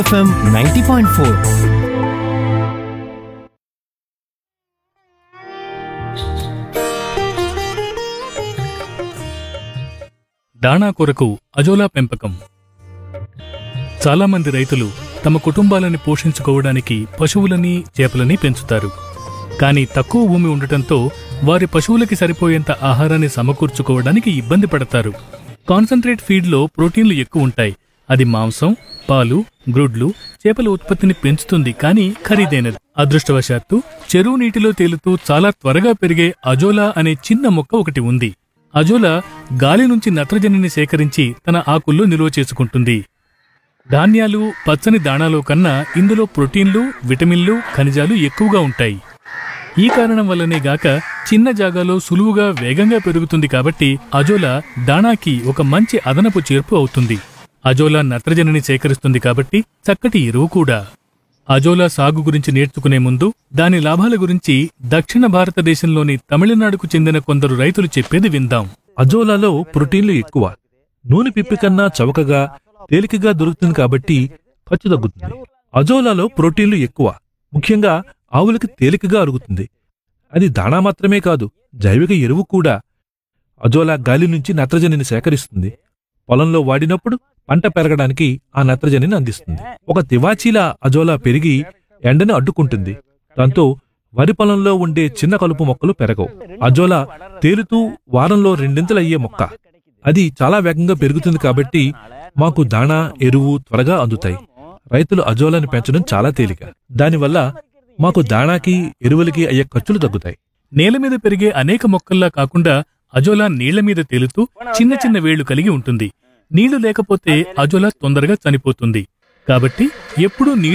FM ninety point four దాణా కొరకు azolla పెంపకం చాలామంది రైతులు తమ కుటుంబాలని పోషించుకోవడానికి పశువులని చేపలని పెంచుతారు కానీ తక్కువ భూమి ఉండటంతో వారి పశువులకి సరిపోయేంత ఆహారాన్ని సమకూర్చుకోవడానికి ఇబ్బంది పడతారు కాన్సన్ట్రేట్ ఫీడ్లో ప్రోటీన్లు ఎక్కువ ఉంటాయి అది మాంసం పాలు గ్రుడ్లు చేపల ఉత్పత్తిని పెంచుతుంది కానీ ఖరీదైనది అదృష్టవశాత్తు చెరువు నీటిలో తేలుతూ చాలా త్వరగా పెరిగే అజోలా అనే చిన్న మొక్క ఒకటి ఉంది అజోలా గాలి నుంచి నత్రజనిని సేకరించి తన ఆకుల్లో నిల్వ చేసుకుంటుంది ధాన్యాలు పచ్చని దాణాలో కన్నా ఇందులో ప్రోటీన్లు విటమిన్లు ఖనిజాలు ఎక్కువగా ఉంటాయి ఈ కారణం వల్లనే గాక చిన్న జాగాలో సులువుగా వేగంగా పెరుగుతుంది కాబట్టి అజోలా దాణాకి ఒక మంచి అదనపు చేర్పు అవుతుంది అజోలా నత్రజనిని సేకరిస్తుంది కాబట్టి చక్కటి ఎరువు కూడా అజోలా సాగు గురించి నేర్చుకునే ముందు దాని లాభాల గురించి దక్షిణ భారతదేశంలోని తమిళనాడుకు చెందిన కొందరు రైతులు చెప్పేది విందాం అజోలాలో ప్రోటీన్లు ఎక్కువ నూనె పిప్పి కన్నా చవకగా తేలికగా దొరుకుతుంది కాబట్టి ఖర్చు తగ్గుతుంది అజోలాలో ప్రోటీన్లు ఎక్కువ ముఖ్యంగా ఆవులకి తేలికగా అరుగుతుంది అది దాణా మాత్రమే కాదు జైవిక ఎరువు కూడా అజోలా గాలి నుంచి నత్రజనిని సేకరిస్తుంది పొలంలో వాడినప్పుడు పంట పెరగడానికి ఆ నత్రజనిని అందిస్తుంది ఒక తివాచీలా అజోలా పెరిగి ఎండను అడ్డుకుంటుంది దాంతో వరి పొలంలో ఉండే చిన్న కలుపు మొక్కలు పెరగవు అజోలా తేలుతూ వారంలో రెండింతలయ్యే మొక్క అది చాలా వేగంగా పెరుగుతుంది కాబట్టి మాకు దాణా ఎరువు త్వరగా అందుతాయి రైతులు అజోలాని పెంచడం చాలా తేలిక దానివల్ల మాకు దాణాకి ఎరువులకి అయ్యే ఖర్చులు తగ్గుతాయి నేల మీద పెరిగే అనేక మొక్కల్లా కాకుండా అజోలా నీళ్ల మీద తేలుతూ చిన్న చిన్న వేళ్లు కలిగి ఉంటుంది నీళ్లు లేకపోతే అజోలా తొందరగా చనిపోతుంది కాబట్టి ఎప్పుడూ నీళ్లు